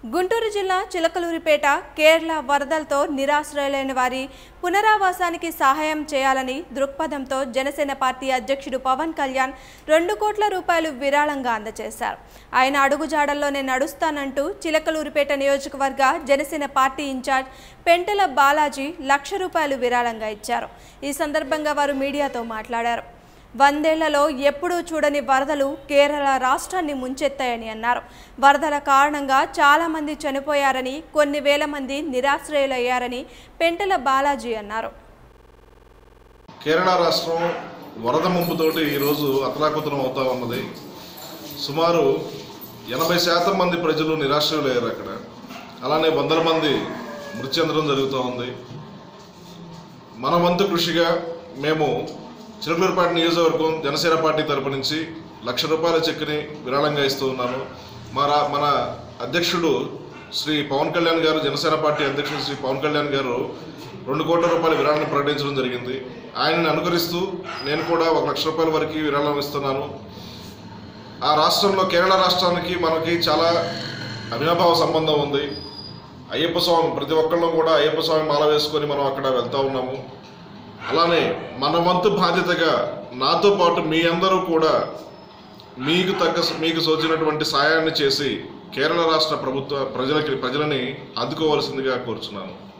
గుంటూరు జిల్లా చిలకలూరిపేట కేరళ వరదలతో నిరాశ్రయులైన వారి పునరావాసానికి సహాయం చేయాలని దృక్పథంతో జనసేన పార్టీ అధ్యక్షుడు పవన్ కళ్యాణ్ రెండు కోట్ల రూపాయలు విరాళంగా అందజేశారు ఆయన అడుగుజాడల్లోనే నడుస్తానంటూ చిలకలూరిపేట నియోజకవర్గ జనసేన పార్టీ ఇన్ఛార్జ్ పెంటల బాలాజీ లక్ష రూపాయలు విరాళంగా ఇచ్చారు ఈ సందర్భంగా వారు మీడియాతో మాట్లాడారు వందేళ్లలో ఎప్పుడూ చూడని వరదలు కేరళ రాష్ట్రాన్ని ముంచెత్తాయని అన్నారు వరదల కారణంగా చాలా మంది చనిపోయారని కొన్ని వేల మంది నిరాశ్రయులయ్యారని పెంటల బాలాజీ అన్నారు కేరళ రాష్ట్రం వరద ముంపుతోటి ఈరోజు అతలాకుతలం అవుతా ఉన్నది సుమారు ఎనభై శాతం మంది ప్రజలు నిరాశ్రయులయ్యారు అక్కడ అలానే వందల మంది మృతి చెందడం జరుగుతూ ఉంది మన వంతు కృషిగా మేము చిలకలూరుపేట నియోజకవర్గం జనసేన పార్టీ తరపు నుంచి లక్ష రూపాయల చెక్కుని విరాళంగా ఇస్తూ ఉన్నాను మా రా మన అధ్యక్షుడు శ్రీ పవన్ కళ్యాణ్ గారు జనసేన పార్టీ అధ్యక్షుడు శ్రీ పవన్ కళ్యాణ్ గారు రెండు కోట్ల రూపాయల విరాళాన్ని ప్రకటించడం జరిగింది ఆయన్ని అనుకరిస్తూ నేను కూడా ఒక లక్ష రూపాయల వరకు విరాళం ఇస్తున్నాను ఆ రాష్ట్రంలో కేరళ రాష్ట్రానికి మనకి చాలా అవినాభావ సంబంధం ఉంది అయ్యప్ప స్వామి ప్రతి ఒక్కళ్ళం కూడా అయ్యప్ప స్వామి మాల వేసుకొని మనం అక్కడ వెళ్తా ఉన్నాము అలానే మన వంతు బాధ్యతగా నాతో పాటు మీ అందరూ కూడా మీకు తగ్గ మీకు సోచినటువంటి సాయాన్ని చేసి కేరళ రాష్ట్ర ప్రభుత్వ ప్రజలకి ప్రజలని ఆదుకోవాల్సిందిగా కోరుచున్నాను